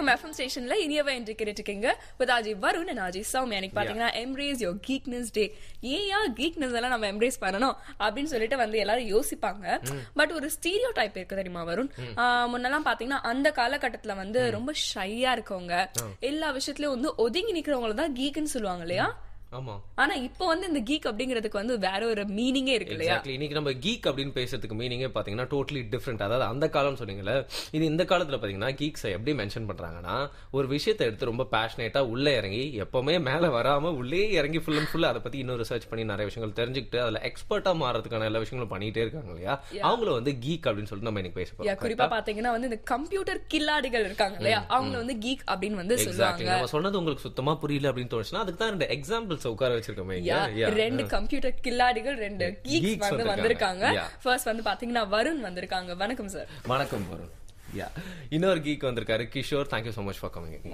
நம்ம எஃப்எம் ஸ்டேஷன்ல இனியவ என்று கேட்டுருக்கீங்க with RJ Varun and RJ Soumya எனக்கு பாத்தீங்கன்னா எம்ப்ரேஸ் யோர் கீக்னஸ் டே ஏயா கீக்னஸ் எல்லாம் நம்ம எம்ப்ரேஸ் பண்ணணும் அப்படின்னு சொல்லிட்டு வந்து எல்லாரும் யோசிப்பாங்க பட் ஒரு ஸ்டீரியோ டைப் இருக்கு தெரியுமா வருண் ஆஹ் முன்னெல்லாம் பாத்தீங்கன்னா அந்த காலகட்டத்துல வந்து ரொம்ப ஷையா இருக்கவங்க எல்லா விஷயத்துலயும் வந்து ஒதுங்கி நிக்கிறவங்கள தான் கீக்னு சொல்லுவாங்க இல்லையா ஆமா ஆனா இப்போ வந்து இந்த கீக் அப்படிங்கிறதுக்கு வந்து வேற ஒரு மீனிங்கே இருக்கு இல்லையா எக்ஸாக்ட்லி இன்னைக்கு நம்ம கீக் அப்படின்னு பேசுறதுக்கு மீனிங்கே பாத்தீங்கன்னா டோட்டலி டிஃப்ரெண்ட் அதாவது அந்த காலம் சொன்னீங்கல்ல இது இந்த காலத்துல பாத்தீங்கன்னா கீக்ஸை எப்படி மென்ஷன் பண்றாங்கன்னா ஒரு விஷயத்தை எடுத்து ரொம்ப பேஷனேட்டா உள்ள இறங்கி எப்பவுமே மேல வராம உள்ளே இறங்கி ஃபுல் அண்ட் ஃபுல் அதை பத்தி இன்னும் ரிசர்ச் பண்ணி நிறைய விஷயங்கள் தெரிஞ்சுக்கிட்டு அதுல எக்ஸ்பர்ட்டா மாறதுக்கான எல்லா விஷயங்களும் பண்ணிட்டே இருக்காங்க இல்லையா அவங்கள வந்து கீக் அப்படின்னு சொல்லிட்டு நம்ம இன்னைக்கு பேச யா, போறோம் குறிப்பா பாத்தீங்கன்னா வந்து இந்த கம்ப்யூட்டர் கில்லாடிகள் இருக்காங்க இல்லையா அவங்க வந்து கீக் அப்படின்னு வந்து எக்ஸாக்ட்லி சொல்லுவாங்க நம்ம சொன்னது உங்களுக்கு சுத்தமா புரியல அப்படின்னு தோணுச்சுன்னா அதுக்கு தான் ரெண்டு எக்ஸாம்பிள்ஸ் உட்கார வச்சிருக்கோமே இங்க. யா, Yeah. ரெண்டு கம்ப்யூட்டர் கில்லாடிகள் ரெண்டு கீக்ஸ் Geeks வந்து வந்திருக்காங்க. வந்திருக்காங்க Yeah. ஃபர்ஸ்ட் வந்து பாத்தீங்கன்னா வருண் வந்திருக்காங்க வணக்கம் சார் வணக்கம் வருண் யா இன்னொரு கீக் வந்திருக்காரு Kishore thank you so much for coming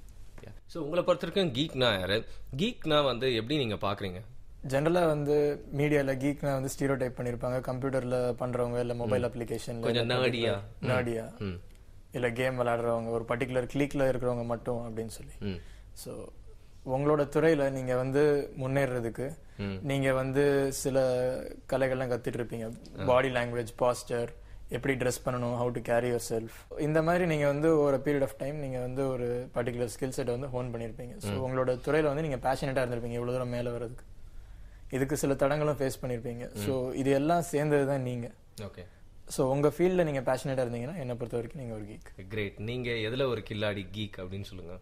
so உங்களை பொறுத்த வரைக்கும் கீக்னா யாரு கீக்னா வந்து எப்படி நீங்க பாக்குறீங்க ஜென்ரலா வந்து மீடியால கீக்னா வந்து ஸ்டீரியோ டைப் பண்ணிருப்பாங்க கம்ப்யூட்டர்ல பண்றவங்க இல்ல மொபைல் அப்ளிகேஷன்ல கொஞ்சம் nerdy-ஆ. நாடியா ம் இல்ல கேம் விளையாடுறவங்க ஒரு பர்டிகுலர் கிளிக்ல இருக்கிறவங்க மட்டும் அப்படின்னு சொல்லி ம் ஸோ உங்களோட துறையில நீங்க வந்து முன்னேறதுக்கு நீங்க வந்து சில கலைகள்லாம் கத்துட்டு இருப்பீங்க பாடி லாங்குவேஜ் பாஸ்டர் எப்படி ட்ரெஸ் பண்ணணும் how to carry yourself இந்த மாதிரி நீங்க வந்து ஒரு பீரியட் ஆஃப் டைம் நீங்க வந்து ஒரு பர்டிகுலர் ஸ்கில் செட்டை வந்து ஹோன் பண்ணியிருப்பீங்க ஸோ உங்களோட துறையில வந்து நீங்க பேஷனேட்டா இருந்திருப்பீங்க இவ்வளவு தூரம் மேல வர்றதுக்கு இதுக்கு சில தடங்களும் ஃபேஸ் பண்ணியிருப்பீங்க ஸோ இது எல்லாம் சேர்ந்தது தான் நீங்க ஓகே ஸோ உங்க ஃபீல்டில் நீங்க பேஷனேட்டா இருந்தீங்கன்னா என்னை பொறுத்த வரைக்கும் நீங்க ஒரு கீக் கிரேட் நீங்க எதுல ஒரு கில்லாடி கீக் அப்படின்னு சொல்லுங்க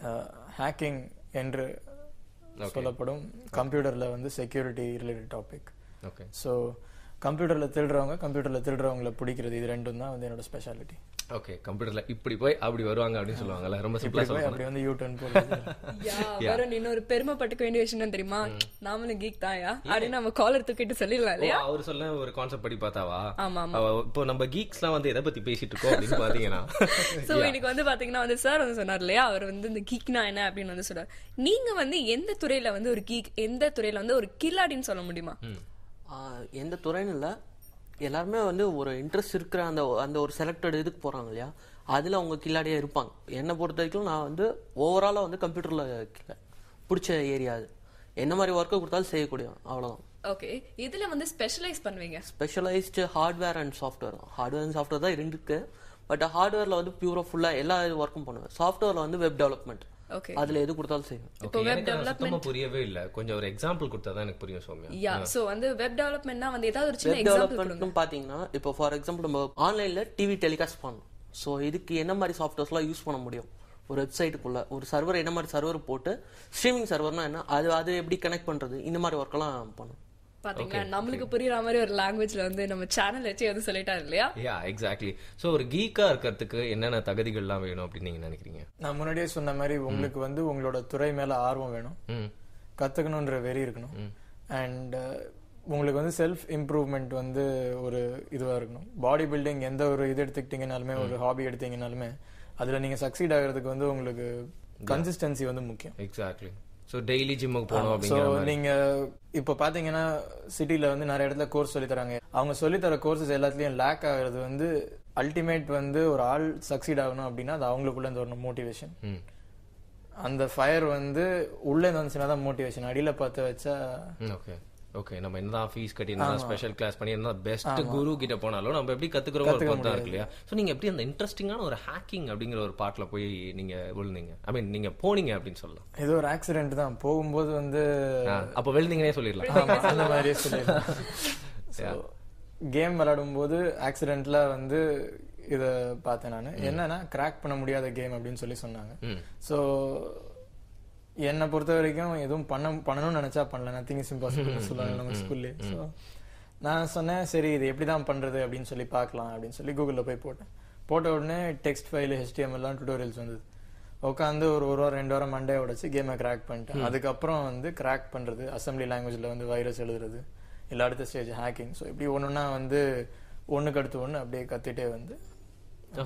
ஹேக்கிங் என்று சொல்லப்படும் கம்ப்யூட்டர்ல வந்து security related topic okay so கம்ப்யூட்டர்ல திருடுறவங்க கம்ப்யூட்டர்ல திருடுறவங்கள பிடிக்கிறது இது ரெண்டும் தான் வந்து என்னோட ஸ்பெஷாலிட்டி ஓகே கம்ப்யூட்டர்ல இப்படி போய் அப்படி வருவாங்க அப்படின்னு சொல்லுவாங்கல்ல ரொம்ப சிம்பிளா போய் சொல்லுவாங்க அப்படி வந்து யூ டர்ன் போடுறது யா வருண் இன்னொரு பெருமைப்பட்டுக்க வேண்டிய விஷயம் என்ன தெரியுமா நாமளும் கீக் தாயா அப்படின்னு நம்ம காலர் தூக்கிட்டு சொல்லிடலாம் இல்லையா அவர் சொல்ல ஒரு கான்செப்ட் படி பார்த்தாவா ஆமா, அவ- இப்போ நம்ம கீக்ஸ்லாம் வந்து எதை பத்தி பேசிட்டு இருக்கோம் அப்படின்னு பாத்தீங்கன்னா சோ இன்னைக்கு வந்து பாத்தீங்கன்னா வந்து சார் வந்து சொன்னார் இல்லையா அவர் வந்து இந்த கீக்னா என்ன அப்படின்னு வந்து சொல்றாரு நீங்க வந்து எந்த துறையில வந்து ஒரு கீக் எந்த துறையில வந்து ஒரு கில்லாடின்னு சொல்ல முடியுமா ஆஹ் எந்த துறைன்னு இல்லை எல்லாருமே வந்து ஒரு இன்ட்ரெஸ்ட் இருக்கிற அந்த அந்த ஒரு செலக்டட் இதுக்கு போறாங்க இல்லையா அதுல அவங்க கில்லாடியா இருப்பாங்க என்னை பொறுத்த வரைக்கும் நான் வந்து ஓவராலா வந்து கம்ப்யூட்டர்ல பிடிச்ச ஏரியா அது என்ன மாதிரி ஒர்க்கை கொடுத்தாலும் செய்யக்கூடிய அவ்வளவுதான் ஓகே இதுல வந்து ஸ்பெஷலைஸ் பண்ணுவீங்க specialised hardware and software hardware and software தான் இருக்கு பட் ஹார்ட்வேர்ல வந்து பியூரா ஃபுல்லா எல்லா ஒர்க்கும் பண்ணுவேன் சாஃப்ட்வேர்ல வந்து வெப் டெவலப்மெண்ட் ஓகே அதுல எது கொடுத்தாலும் செய்வேன் Okay, எனக்கு அது சுத்தமா புரியவே இல்ல கொஞ்சம் ஒரு எக்ஸாம்பிள் கொடுத்தா தான் எனக்கு புரியும் சௌமியா யா சோ வந்து வெப் டெவலப்மெண்ட்னா வந்து ஏதாவது ஒரு சின்ன வெப் எக்ஸாம்பிள் கொடுங்க டெவலப்மெண்ட்னு பாத்தீங்கன்னா இப்போ ஃபார் எக்ஸாம்பிள் நம்ம ஆன்லைன்ல டிவி டெலிகாஸ்ட் பண்ணணும் ஸோ இதுக்கு என்ன மாதிரி சாஃப்ட்வேர்ஸ்லாம் யூஸ் பண்ண முடியும் ஒரு வெப்சைட்டுக்குள்ள ஒரு சர்வர் என்ன மாதிரி சர்வர் போட்டு ஸ்ட்ரீமிங் சர்வர்னா என்ன அது அது எப்படி கனெக்ட் பண்றது இந்த மாதிரி ஒர்க்கெல்லாம் பண்ணும் பாத்தீங்களா நம்மளுக்கு புரியுற மாதிரி ஒரு லாங்குவேஜ்ல வந்து நம்ம சேனல் வச்சு எதுவும் சொல்லிட்டாரு இல்லையா யா எக்ஸாக்ட்லி சோ ஒரு கீக்கா இருக்கிறதுக்கு என்னென்ன தகுதிகள்லாம் வேணும் அப்படின்னு நீங்க நினைக்கிறீங்க நான் முன்னாடியே சொன்ன மாதிரி உங்களுக்கு வந்து உங்களோட துறை மேல ஆர்வம் வேணும் ம் கத்துக்கணுன்ற வெறி இருக்கணும் அண்ட் உங்களுக்கு வந்து செல்ஃப் இம்ப்ரூவ்மெண்ட் வந்து ஒரு இதுவா இருக்கணும் பாடி பில்டிங் எந்த ஒரு இது எடுத்துக்கிட்டீங்கனாலுமே ஒரு ஹாபி எடுத்தீங்கனாலுமே அதுல நீங்க சக்சீட் ஆகிறதுக்கு வந்து உங்களுக்கு கன்சிஸ்டன்சி வந்து முக்கியம் எக்ஸாக்ட்லி சோ டெய்லி ஜிம்முக்கு போகணும் ஸோ அப்படிங்கிற மாதிரி நீங்க இப்போ பாத்தீங்கன்னா சிட்டில வந்து நிறைய இடத்துல கோர்ஸ் சொல்லி தராங்க அவங்க சொல்லி தர கோர்சஸ் எல்லாத்துலயும் லேக் ஆகுறது வந்து அல்டிமேட் வந்து ஒரு ஆள் சக்சீட் ஆகணும் அப்படின்னா அது அவங்களுக்குள்ள இருந்து வரணும் மோட்டிவேஷன் ம் அந்த ஃபயர் வந்து உள்ள இருந்து வந்துச்சுன்னா தான் மோட்டிவேஷன் அடியில பார்த்து வச்சா ஓகே ஓகே நம்ம என்னதான் ஃபீஸ் கட்டி என்னதான் ஸ்பெஷல் கிளாஸ் பண்ணி என்ன பெஸ்ட் குரு கிட்ட போனாலும் நம்ம எப்படி கத்துக்கிறோம் ஒரு பொறுத்து தான் இருக்கு இல்லையா ஸோ நீங்க எப்படி அந்த இன்ட்ரெஸ்டிங்கான ஒரு ஹேக்கிங் அப்படிங்கிற ஒரு பார்ட்ல போய் நீங்க விழுந்தீங்க ஐ மீன் நீங்க போனீங்க அப்படின்னு சொல்லலாம் ஏதோ ஒரு ஆக்சிடென்ட் தான் போகும்போது வந்து ஆ, அப்ப விழுந்தீங்கன்னே சொல்லிடலாம் ஆமா, அந்த மாதிரியே சொல்லிடலாம் கேம் விளையாடும் போது ஆக்சிடென்ட்ல வந்து இத பார்த்தேன் நான் என்னன்னா கிராக் பண்ண முடியாத கேம் அப்படின்னு சொல்லி சொன்னாங்க ம். ஸோ என்னை பொறுத்த வரைக்கும் எதுவும் பண்ண பண்ணணும்னு நினைச்சா பண்ணல நத்திங் இஸ் இம்பாசிபிள் சொல்லுவாங்க நம்ம ஸ்கூல்லே ஸோ நான் சொன்னேன் சரி இது எப்படி தான் பண்றது அப்படின்னு சொல்லி பார்க்கலாம் அப்படின்னு சொல்லி கூகுளில் போய் போட்டேன் போட்ட உடனே டெக்ஸ்ட் ஃபைல் HTML எல்லாம் டுட்டோரியல்ஸ் வந்தது உட்காந்து ஒரு ஒரு வாரம் ரெண்டு வாரம் மண்டே உடைச்சு கேமை கிராக் பண்ணிட்டேன் அதுக்கப்புறம் வந்து கிராக் பண்றது அசம்பிளி லாங்குவேஜ்ல வந்து வைரஸ் எழுதுறது இல்லை அடுத்த ஸ்டேஜ் ஹேக்கிங் ஸோ இப்படி ஒண்ணுன்னா வந்து ஒண்ணுக்கு அடுத்து ஒண்ணு அப்படியே கத்திட்டே வந்து ஓகே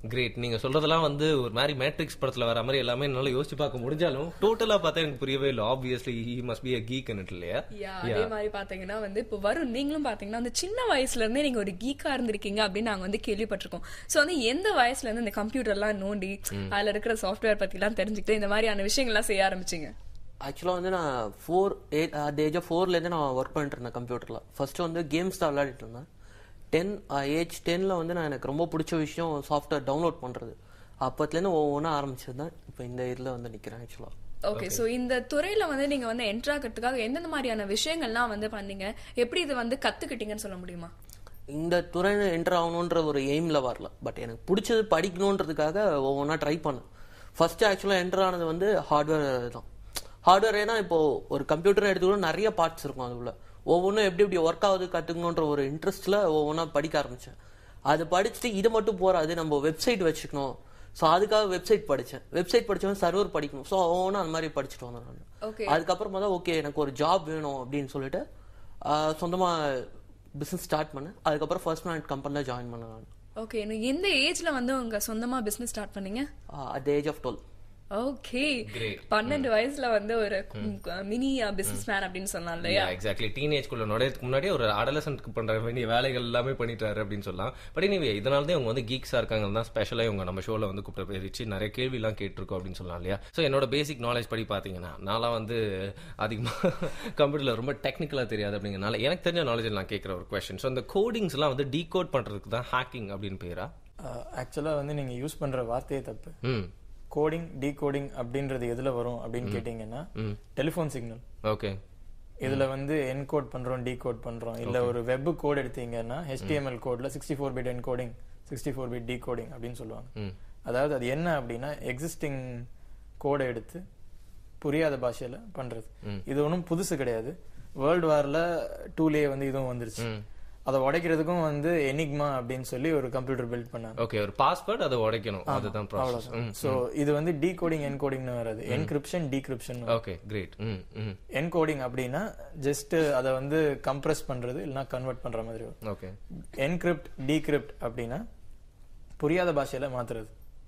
கிரேட் நீங்க சொல்றதெல்லாம் வந்து ஒரு மாதிரி மேட்ரிக்ஸ் படத்துல வர மாதிரி எல்லாமே என்னால யோசிச்சு பார்க்க முடிஞ்சாலும் டோட்டலா பார்த்தா எனக்கு புரியவே இல்லை obviously he must be a geek இல்லையா Yeah, அதே மாதிரி பாத்தீங்கன்னா வந்து இப்போ வரும் நீங்களும் பாத்தீங்கன்னா அந்த சின்ன வயசுல இருந்தே நீங்க ஒரு கீக்கா இருந்திருக்கீங்க அப்படின்னு நாங்க வந்து கேள்விப்பட்டிருக்கோம் சோ வந்து எந்த வயசுல இருந்து இந்த கம்ப்யூட்டர் எல்லாம் நோண்டி அதுல இருக்கிற சாஃப்ட்வேர் பத்தி எல்லாம் தெரிஞ்சுக்கிட்டு இந்த மாதிரியான விஷயங்கள்லாம் செய்ய ஆரம்பிச்சீங்க ஆக்சுவலாக வந்து நான் ஃபோர் ஏஜ் அந்த ஏஜ் ஆஃப் ஃபோர்லேருந்து நான் ஒர்க் பண்ணிட்டு இருந்தேன் கம்ப்யூட்டரில் ஃபர்ஸ்ட் வந்து கேம்ஸ் தான் விளையாடிட்டு இருந்தேன் டென் ஏஜ் டென்னில் வந்து நான் எனக்கு ரொம்ப பிடிச்ச விஷயம் சாஃப்ட்வேர் டவுன்லோட் பண்ணுறது அப்போத்துலேருந்து ஒவ்வொன்றா ஆரம்பிச்சது தான் இப்போ இந்த இதில் வந்து நிற்கிறேன் ஆக்சுவலாக ஓகே சோ இந்த துறையில வந்து நீங்க வந்து என்ட்ரு ஆகிறதுக்காக எந்தெந்த மாதிரியான விஷயங்கள்லாம் வந்து பண்ணீங்க எப்படி இது வந்து கத்துக்கிட்டீங்கன்னு சொல்ல முடியுமா இந்த துறையில் என்டர் ஆகணுன்ற ஒரு எய்மில் வரல பட் எனக்கு பிடிச்சது படிக்கணுன்றதுக்காக ஒவ்வொன்றா ட்ரை பண்ணேன் ஃபர்ஸ்ட் ஆக்சுவலாக என்டர் ஆனது வந்து ஹார்ட்வேர் தான் ஹார்ட்வேர் ஏன்னா இப்போ ஒரு கம்ப்யூட்டர் எடுத்துக்கணும் நிறைய பார்ட்ஸ் இருக்கும் அதுக்குள்ள ஒவ்வொன்றும் எப்படி எப்படி ஒர்க் ஆகுது கற்றுக்கணுன்ற ஒரு இன்ட்ரெஸ்ட்டில் ஒவ்வொன்றா படிக்க ஆரம்பித்தேன் அது படிச்சுட்டு இது மட்டும் போகாது நம்ம வெப்சைட் வச்சுக்கணும் ஸோ அதுக்காக வெப்சைட் படித்தேன் வெப்சைட் படித்தவன் சர்வர் படிக்கணும் ஸோ ஒவ்வொன்றும் அந்த மாதிரி படிச்சுட்டு வந்தேன் நான் ஓகே அதுக்கப்புறமா தான் ஓகே எனக்கு ஒரு ஜாப் வேணும் அப்படின்னு சொல்லிட்டு ஆஹ் சொந்தமா பிசினஸ் ஸ்டார்ட் பண்ணேன் அதுக்கப்புறம் ஃபர்ஸ்ட் மேன் கம்பெனியில் ஜாயின் பண்ணேன் நான் ஓகே எந்த ஏஜ்ல வந்து உங்க சொந்தமா பிசினஸ் ஸ்டார்ட் பண்ணீங்க at age of twelve okay Great. பன்னெண்டு வயசுல வந்து ஒரு மினி பிசினஸ் மேன் அப்படின்னு சொன்னான் இல்லையா எக்ஸாக்ட்லி டீனேஜ்குள்ள நுழையதுக்கு முன்னாடியே ஒரு அடலசன்ட்க்கு பண்ற வேண்டிய வேலைகள் எல்லாமே பண்ணிட்டாரு அப்படின்னு சொல்லலாம் பட் இனிவே இதனால தான் இவங்க வந்து கீக்ஸா இருக்காங்க தான் ஸ்பெஷலா இவங்க நம்ம ஷோல வந்து கூப்பிட்டு போய் வச்சு நிறைய கேள்வி எல்லாம் கேட்டிருக்கோம் அப்படின்னு சொல்லலாம் இல்லையா ஸோ என்னோட பேசிக் நாலேஜ் படி பாத்தீங்கன்னா நான்லாம் வந்து அதிகமா கம்ப்யூட்டர்ல ரொம்ப டெக்னிக்கலா தெரியாது அப்படிங்கறனால எனக்கு தெரிஞ்ச நாலேஜ் நான் கேட்கிற ஒரு கொஸ்டின் ஸோ அந்த கோடிங்ஸ் எல்லாம் வந்து டீகோட் பண்றதுக்கு தான் ஹேக்கிங் அப்படின்னு பேரா ஆக்சுவலா வந்து நீங்க யூஸ் பண்ற வார்த்தையே தப்பு ம் கோடிங் டீகோடிங் அப்படின்றது எதுல வரும் அப்படின்னு கேட்டீங்கன்னா டெலிஃபோன் சிக்னல் ஓகே இதுல வந்து என்கோட் பண்றோம் டீகோட் பண்றோம் இல்ல ஒரு வெப் கோட் எடுத்தீங்கன்னா HTML கோட்ல sixty four bit encoding sixty four bit decoding அப்படின்னு சொல்லுவாங்க ம் அதாவது அது என்ன அப்படின்னா எக்ஸிஸ்டிங் கோடை எடுத்து புரியாத பாஷையில பண்றது இது ஒன்றும் புதுசு கிடையாது வேர்ல்டு வார்ல டூலே வந்து இதுவும் வந்துருச்சு அதை உடைக்கிறதுக்கும் வந்து எனிக்மா அப்படின்னு சொல்லி ஒரு கம்ப்யூட்டர் பில்ட் பண்ணாங்க ஓகே ஒரு பாஸ்வேர்ட் அதை உடைக்கணும் அதுதான் ப்ராசஸ் சோ இது வந்து டீகோடிங் என்கோடிங்னு வராது என்கிரிப்ஷன் டீக்ரிப்ஷன் ஓகே கிரேட் ம் ம் என்கோடிங் அப்படின்னா ஜஸ்ட் அதை வந்து கம்ப்ரஸ் பண்றது இல்லைன்னா கன்வெர்ட் பண்ற மாதிரி வரும் ஓகே என்கிரிப்ட் டீக்ரிப்ட் அப்படின்னா புரியாத பாஷையில மாத்துறது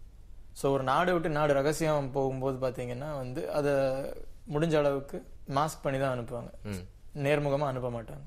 ஸோ ஒரு நாடு விட்டு நாடு ரகசியம் போகும்போது பாத்தீங்கன்னா வந்து அதை முடிஞ்ச அளவுக்கு மாஸ்க் பண்ணி தான் அனுப்புவாங்க நேர்முகமா அனுப்ப மாட்டாங்க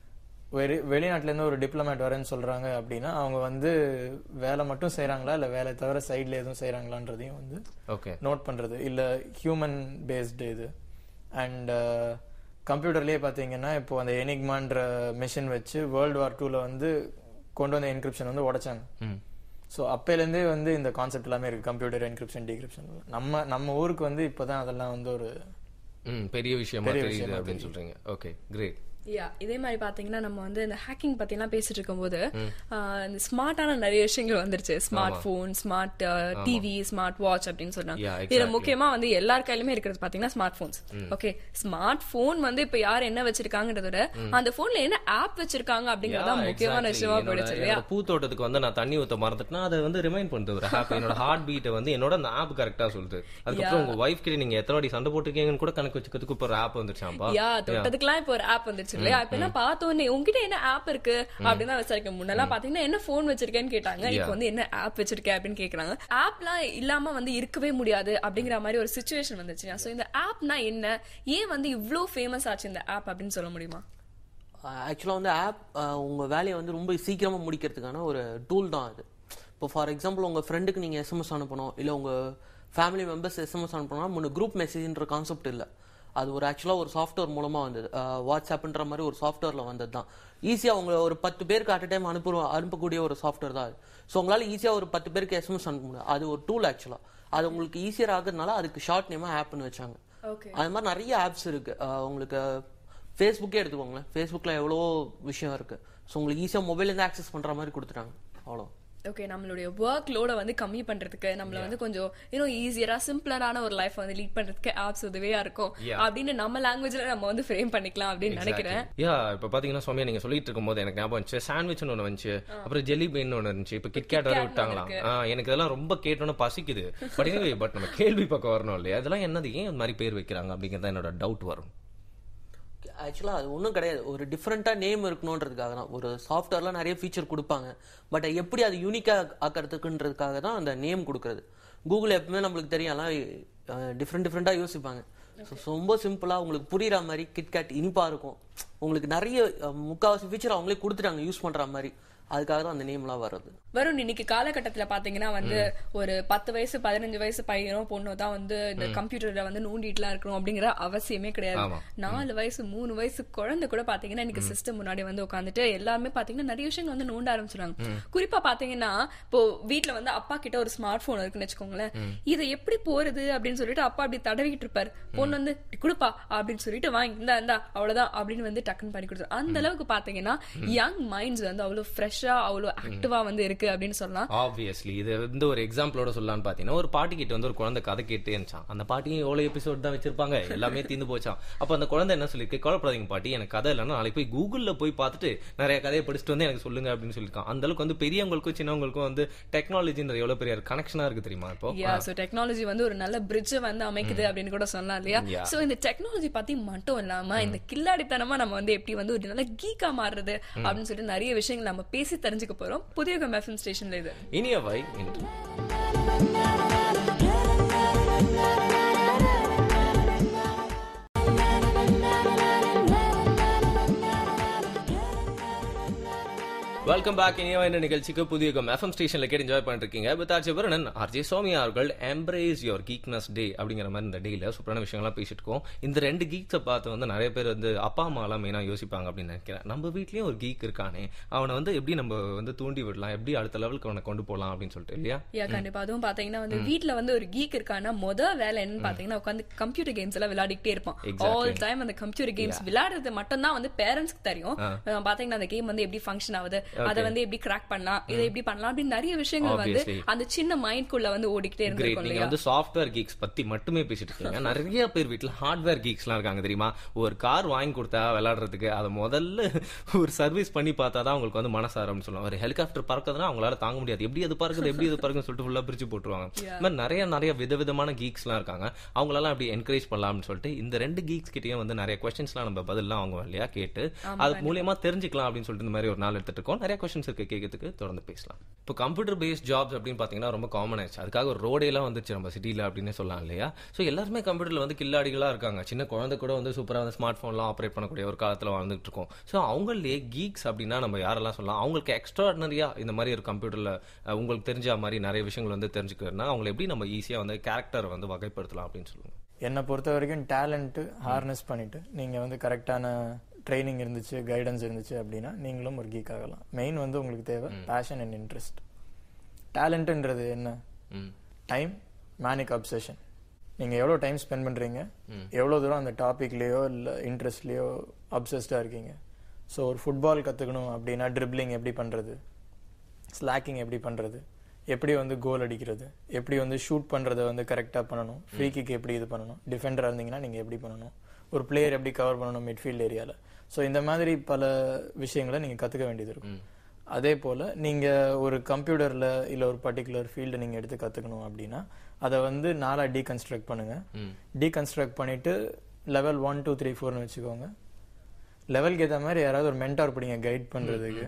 வெளி வெளிநாட்டுல இருந்து ஒரு டிப்ளமேட் வரேன்னு சொல்றாங்க அப்படின்னா அவங்க வந்து வேலை மட்டும் செய்றாங்களா இல்ல வேலை தவிர சைட்ல எதுவும் செய்றாங்களான்றதையும் வந்து ஓகே நோட் பண்றது இல்ல ஹியூமன் பேஸ்டு இது அண்ட் கம்ப்யூட்டர்லயே பாத்தீங்கன்னா இப்போ அந்த எனிக்மான்ற மிஷின் வச்சு வேர்ல்டு வார் டூல வந்து கொண்டு வந்த என்கிரிப்ஷன் வந்து உடைச்சாங்க ம் ஸோ அப்பையிலேருந்தே வந்து இந்த கான்செப்ட் எல்லாமே இருக்கு கம்ப்யூட்டர் என்கிரிப்ஷன் டிகிரிப்ஷன் நம்ம நம்ம ஊருக்கு வந்து இப்போதான் அதெல்லாம் வந்து ஒரு ம் பெரிய விஷயமா தெரியுது அப்படின்னு சொல்றீங்க ஓகே கிரேட் யா இதே மாதிரி பாத்தீங்கன்னா நம்ம வந்து இந்த ஹேக்கிங் பத்தி எல்லாம் பேசிட்டு இருக்கும்போது ஆஹ், இந்த ஸ்மார்ட்டான நிறைய விஷயங்கள் வந்துருச்சு smart phone smart TV smart watch அப்படின்னு சொன்னாங்க Yeah, இதுல முக்கியமா வந்து எல்லார் கையிலுமே இருக்கிறது பாத்தீங்கன்னா smart phones okay smart phone வந்து இப்ப யார் என்ன வச்சிருக்காங்கன்றத விட அந்த போன்ல என்ன ஆப் வச்சிருக்காங்க அப்படிங்கறது தான் முக்கியமான விஷயமா போயிடுச்சு இல்லையா பூத்தோட்டத்துக்கு வந்து நான் தண்ணி ஊத்த மறந்துட்டேன்னா அதை வந்து ரிமைண்ட் பண்ணுது ஒரு ஹாப் என்னோட ஹார்ட் பீட்டை வந்து என்னோட அந்த ஆப் கரெக்டா சொல்லுது அதுக்கப்புறம் உங்க ஒய்ஃப் கிட்ட நீங்க எத்தனை வாட்டி சண்டை போட்டிருக்கீங்கன்னு கூட கணக்கு வச்சுக்கிறதுக்கு இப்போ ஒரு ஆப் வந்துருச்சாம்பா யா தொட்டதுக்குலாம் இப்போ ஒரு ஆப் வந்துருச்சு இல்லையா இப்ப என்ன பார்த்த உடனே உங்ககிட்ட என்ன ஆப் இருக்கு அப்படின்னு தான் விசாரிக்க முன்னெல்லாம் பாத்தீங்கன்னா என்ன போன் வச்சிருக்கேன்னு கேட்டாங்க இப்போ வந்து என்ன ஆப் வச்சிருக்கேன் அப்படின்னு கேக்குறாங்க ஆப்லாம் இல்லாம வந்து இருக்கவே முடியாது அப்படிங்கிற மாதிரி ஒரு சுச்சுவேஷன் வந்துச்சு சோ இந்த ஆப்னா என்ன ஏன் வந்து இவ்ளோ ஃபேமஸ் ஆச்சு இந்த ஆப் அப்படின்னு சொல்ல முடியுமா ஆக்சுவலாக வந்து ஆப் உங்கள் வேலையை வந்து ரொம்ப சீக்கிரமாக முடிக்கிறதுக்கான ஒரு டூல் தான் அது இப்போ ஃபார் எக்ஸாம்பிள் உங்கள் ஃப்ரெண்டுக்கு நீங்கள் எஸ்எம்எஸ் அனுப்பணும் இல்லை உங்கள் ஃபேமிலி மெம்பர்ஸ் எஸ்எம்எஸ் அனுப்பணும்னா முன்ன குரூப் மெசேஜ்ன்ற கான்செப்ட் இல்லை அது ஒரு ஆக்சுவலாக ஒரு சாஃப்ட்வேர் மூலமாக வந்தது வாட்ஸ்அப்ன்ற மாதிரி ஒரு சாஃப்ட்வேரில் வந்தது தான் ஈஸியாக உங்களை ஒரு பத்து பேருக்கு அட் டைம் அனுப்பு அனுப்பக்கூடிய ஒரு சாஃப்ட்வேர் தான் அது ஸோ உங்களால் ஈஸியாக ஒரு பத்து பேருக்கு எஸ்எம்எஸ் அனுப்ப முடியும் அது ஒரு டூல் ஆக்சுவலாக அது உங்களுக்கு ஈஸியர் ஆகுறதுனால அதுக்கு ஷார்ட் நேமாக ஆப்னு வச்சாங்க ஓகே அது மாதிரி நிறைய ஆப்ஸ் இருக்கு அஹ் உங்களுக்கு ஃபேஸ்புக்கே எடுத்துக்கோங்களேன் ஃபேஸ்புக்கில் எவ்வளோ விஷயம் இருக்கு ஸோ உங்களுக்கு ஈஸியாக மொபைல்லேருந்து ஆக்சஸ் பண்ணுற மாதிரி கொடுத்துட்டாங்க அவ்வளோ ஓகே நம்மளுடைய ஒர்க் லோட வந்து கம்மி பண்றதுக்கு நம்மள வந்து கொஞ்சம் இன்னும் ஈஸியரா சிம்பிளரான ஒரு லைஃப் வந்து லீட் பண்றதுக்கு ஆப்ஸ் உதவியா இருக்கும் அப்படின்னு நம்ம லாங்குவேஜ்ல நம்ம வந்து ஃப்ரேம் பண்ணிக்கலாம் அப்படின்னு நினைக்கிறேன் யா இப்ப பாத்தீங்கன்னா சுவாமியா நீங்க சொல்லிட்டு இருக்கும்போது எனக்கு ஞாபகம் வந்துச்சு சாண்ட்விச் ஒன்று வந்துச்சு அப்புறம் ஜெல்லி பீன் ஒன்று இருந்துச்சு இப்ப கிட்கேட் வர விட்டாங்களாம் ஆ, எனக்கு இதெல்லாம் ரொம்ப கேட்டோன்னு பசிக்குது பட் பட் நம்ம கேள்வி பக்கம் வரணும் இல்லையா இதெல்லாம் என்னது ஏன் இந்த மாதிரி பேர் வைக்கிறாங்க அப்படிங்கறது என்னோட டவுட் வரும் ஆக்சுவலாக அது ஒன்றும் கிடையாது ஒரு டிஃப்ரெண்ட்டாக நேம் இருக்கணுன்றதுக்காக தான் ஒரு சாஃப்ட்வேர்லாம் நிறைய ஃபீச்சர் கொடுப்பாங்க பட் எப்படி அது யூனிக்காக ஆக்கிறதுக்குன்றதுக்காக தான் அந்த நேம் கொடுக்குறது கூகுள் எப்பவுமே நம்மளுக்கு தெரியும் எல்லாம் டிஃப்ரெண்ட் டிஃப்ரெண்ட்டாக யோசிப்பாங்க ஸோ ரொம்ப சிம்பிளாக உங்களுக்கு புரியுற மாதிரி கிட்கேட் இனிப்பாக இருக்கும் உங்களுக்கு நிறைய அஹ், முக்காவாசி ஃபீச்சர் அவங்களே கொடுத்துட்டாங்க யூஸ் பண்ணுற மாதிரி அதுக்காக தான் அந்த நேம்லாம் வர்றது வரும் இன்னைக்கு காலகட்டத்துல பாத்தீங்கன்னா வந்து ஒரு பத்து வயசு பதினஞ்சு வயசு பையனோ பொண்ணோ தான் வந்து இந்த கம்ப்யூட்டர்ல வந்து நோண்டிட்டுலாம் இருக்கணும் அப்படிங்கிற அவசியமே கிடையாது ஆமா. நாலு வயசு மூணு வயசு குழந்தை கூட பாத்தீங்கன்னா இன்னைக்கு சிஸ்டம் முன்னாடி வந்து உட்காந்துட்டு எல்லாருமே பாத்தீங்கன்னா நிறைய விஷயங்கள் வந்து நோண்ட ஆரம்பிச்சிடுறாங்க குறிப்பா பாத்தீங்கன்னா இப்போ வீட்ல வந்து அப்பா கிட்ட ஒரு ஸ்மார்ட் போன் இருக்குன்னு வச்சுக்கோங்களேன் இதை எப்படி போறது அப்படின்னு சொல்லிட்டு அப்பா அப்படி தடவிக்கிட்டு இருப்பாரு பொண்ணு வந்து "இப்படி கொடுப்பா அப்படின்னு சொல்லிட்டு வாங்கி இந்தா இந்தா அவ்வளவுதான் அப்படின்னு வந்து டக்குன்னு பண்ணி கொடுத்தாரு அந்த அளவுக்கு பாத்தீங்கன்னா யங் மைண்ட்ஸ் வந்து அவ்வளவு ஃப்ரெஷ்ஷா அவ்வளவு ஆக்டிவா வந்து இருக்கு அப்படின்னு சொல்லலாம் ஆப்வியஸ்லி இது வந்து ஒரு எக்ஸாம்பிளோட சொல்லலாம்னு பாத்தீங்கன்னா ஒரு பாட்டி கிட்ட வந்து ஒரு குழந்தை கதை கேட்டே இருந்துச்சான் அந்த பாட்டியும் எவ்வளவு எபிசோட் தான் வச்சிருப்பாங்க எல்லாமே தீர்ந்து போச்சான் அப்ப அந்த குழந்தை என்ன சொல்லிருக்கு கவலைப்படாதீங்க பாட்டி எனக்கு கதை இல்லைன்னா நாளைக்கு போய் கூகுள்ல போய் பார்த்துட்டு நிறைய கதையை படிச்சுட்டு வந்து எனக்கு சொல்லுங்க அப்படின்னு சொல்லியிருக்கான் அந்த அளவுக்கு வந்து பெரியவங்களுக்கும் சின்னவங்களுக்கும் வந்து டெக்னாலஜின்ற எவ்வளவு பெரிய கனெக்ஷனா இருக்கு தெரியுமா இப்போ யா சோ டெக்னாலஜி வந்து ஒரு நல்ல பிரிட்ஜ் வந்து அமைக்குது அப்படின்னு கூட சொல்லலாம் இல்லையா Yeah. சோ இந்த டெக்னாலஜி பத்தி மட்டும் இல்லாம இந்த கில்லாடித்தனமா நம்ம வந்து எப்படி வந்து ஒரு நல்ல கீக்கா மாறுறது அப்படின்னு சொல்லிட்டு நிறைய விஷயங்கள் நம்ம பேசி தெரிஞ்சுக்க போறோம் புதிய எஃப்எம் ஸ்டேஷன்ல இது இனியவை என்று வெல்கம் பேக் இனியவா என்ற நிகழ்ச்சிக்கு புதிய எஃப்எம் ஸ்டேஷன்ல கேட்டு என்ஜாய் பண்ணிட்டு இருக்கீங்க வித் ஆர்ஜி பரணன் ஆர்ஜி சோமியா அவர்கள் எம்ப்ரேஸ் யுவர் கீக்னஸ் டே அப்படிங்கிற மாதிரி இந்த டேல சூப்பரான விஷயங்கள்லாம் பேசிட்டு இருக்கோம் இந்த ரெண்டு கீக்ஸை பார்த்து வந்து நிறைய பேர் வந்து அப்பா அம்மாலாம் மெயினா யோசிப்பாங்க அப்படின்னு நினைக்கிறேன் நம்ம வீட்லயும் ஒரு கீக் இருக்கானே அவனை வந்து எப்படி நம்ம வந்து தூண்டி விடலாம் எப்படி அடுத்த லெவலுக்கு அவனை கொண்டு போகலாம் அப்படின்னு சொல்லிட்டு இல்லையா யா கண்டிப்பா அதுவும் பாத்தீங்கன்னா வந்து வீட்ல வந்து ஒரு கீக் இருக்கான்னா முத வேலை என்னன்னு பாத்தீங்கன்னா உட்காந்து கம்ப்யூட்டர் கேம்ஸ் எல்லாம் விளையாடிட்டே இருப்பான் Exactly. ஆல் டைம் அந்த கம்ப்யூட்டர் கேம்ஸ் விளையாடுறது மட்டும் தான் வந்து பேரண்ட்ஸ்க்கு தெரியும் அஹ் பாத்தீங்கன்னா அந்த கேம் வந்து எப்படி ஃபங்க்ஷன் ஆகுது அதை வந்து எப்படி கிராக் பண்ணலாம் இதை எப்படி பண்ணலாம் அப்படின்னு நிறைய விஷயங்கள் வந்து Obviously. அந்த சின்ன மைண்ட்குள்ள வந்து ஓடிக்கிட்டே கிரேட் இருந்திருக்கும் நீங்க இல்லையா வந்து சாஃப்ட்வேர் கீக்ஸ் பத்தி மட்டுமே பேசிட்டு இருக்கீங்க நிறைய பேர் வீட்ல ஹார்ட்வேர் கீக்ஸ்லாம் இருக்காங்க தெரியுமா ஒரு கார் வாங்கி கொடுத்தா விளையாடுறதுக்கு அதை முதல்ல ஒரு சர்வீஸ் பண்ணி பார்த்தா தான் அவங்களுக்கு வந்து மனசாரம்னு சொல்லுவாங்க ஒரு ஹெலிகாப்டர் பறக்குதுன்னா அவங்களால தாங்க முடியாது எப்படி அது பறக்குது எப்படி அது பறக்குன்னு சொல்லிட்டு ஃபுல்லா பிரிச்சு போட்டுருவாங்க இந்த மாதிரி நிறைய நிறைய விதவிதமான கீக்ஸ்லாம் இருக்காங்க அவங்களெல்லாம் அப்படி என்கரேஜ் பண்ணலாம்னு சொல்லிட்டு இந்த ரெண்டு கீக்ஸ் கிட்டயும் வந்து நிறைய கொஸ்டின்ஸ்லாம் நம்ம பதிலாம் வாங்குவோம் இல்லையா கேட்டு அது மூலியமா தெரிஞ்சுக்கலாம் அப்படின்னு சொல்லிட்டு இந்த மாதிரி ஒரு நாள் எடுத்துட்டு இருக்கோம் நிறைய கொஸ்டின்ஸ் இருக்கு கேட்கறதுக்கு தொடர்ந்து பேசலாம் இப்போ கம்ப்யூட்டர் பேஸ்ட் ஜாப்ஸ் அப்படின்னு பாத்தீங்கன்னா ரொம்ப காமன் ஆயிடுச்சு அதுக்காக ஒரு ரோடே எல்லாம் வந்துச்சு நம்ம சிட்டில அப்படின்னு சொல்லலாம் இல்லையா ஸோ எல்லாருமே கம்ப்யூட்டர்ல வந்து கில்லாடிகளா இருக்காங்க சின்ன குழந்தை கூட வந்து சூப்பரா வந்து ஸ்மார்ட் போன்லாம் ஆப்ரேட் பண்ணக்கூடிய ஒரு காலத்துல வாழ்ந்துட்டு இருக்கோம் ஸோ அவங்களே கீக்ஸ் அப்படின்னா நம்ம யாரெல்லாம் சொல்லலாம் அவங்களுக்கு எக்ஸ்ட்ராடனரியா இந்த மாதிரி ஒரு கம்ப்யூட்டர்ல அஹ், உங்களுக்கு தெரிஞ்ச மாதிரி நிறைய விஷயங்கள் வந்து தெரிஞ்சுக்கிறதுனா அவங்களை எப்படி நம்ம ஈஸியா வந்து கேரக்டர் வந்து வகைப்படுத்தலாம் அப்படின்னு சொல்லுவாங்க என்னை பொறுத்த வரைக்கும் டேலண்ட்டு ஹார்னஸ் பண்ணிட்டு நீங்கள் வந்து கரெக்டான ட்ரைனிங் இருந்துச்சு கைடன்ஸ் இருந்துச்சு அப்படின்னா நீங்களும் ஒரு கீக் ஆகலாம் மெயின் வந்து உங்களுக்கு தேவை பேஷன் அண்ட் இன்ட்ரெஸ்ட் டேலண்ட்டுன்றது என்ன ம் டைம் மேனிக் அப்சஷன் நீங்கள் எவ்வளோ டைம் ஸ்பெண்ட் பண்ணுறீங்க எவ்வளோ தூரம் அந்த டாபிக்லேயோ இல்லை இன்ட்ரெஸ்ட்லேயோ அப்சஸ்டாக இருக்கீங்க ஸோ ஒரு ஃபுட்பால் கற்றுக்கணும் அப்படின்னா ட்ரிப்ளிங் எப்படி பண்ணுறது ஸ்லாக்கிங் எப்படி பண்ணுறது எப்படி வந்து கோல் அடிக்கிறது எப்படி வந்து ஷூட் பண்ணுறத வந்து கரெக்டாக பண்ணணும் ஃப்ரீ கிக் எப்படி இது பண்ணணும் டிஃபெண்டராக இருந்தீங்கன்னா நீங்கள் எப்படி பண்ணணும் ஒரு பிளேயர் எப்படி கவர் பண்ணணும் மிட்ஃபீல்ட் ஏரியாவில் ஸோ இந்த மாதிரி பல விஷயங்களை நீங்கள் கற்றுக்க வேண்டியது இருக்கும் அதே போல் நீங்கள் ஒரு கம்ப்யூட்டரில் இல்லை ஒரு பர்டிகுலர் ஃபீல்டை நீங்கள் எடுத்து கற்றுக்கணும் அப்படின்னா அதை வந்து நாலாக டீகன்ஸ்ட்ரக்ட் பண்ணுங்கள் டீகன்ஸ்ட்ரக்ட் பண்ணிவிட்டு லெவல் ஒன் டூ த்ரீ ஃபோர்னு வச்சுக்கோங்க லெவலுக்கு ஏற்ற மாதிரி யாராவது ஒரு மென்டார் பிடிங்க கைட் பண்ணுறதுக்கு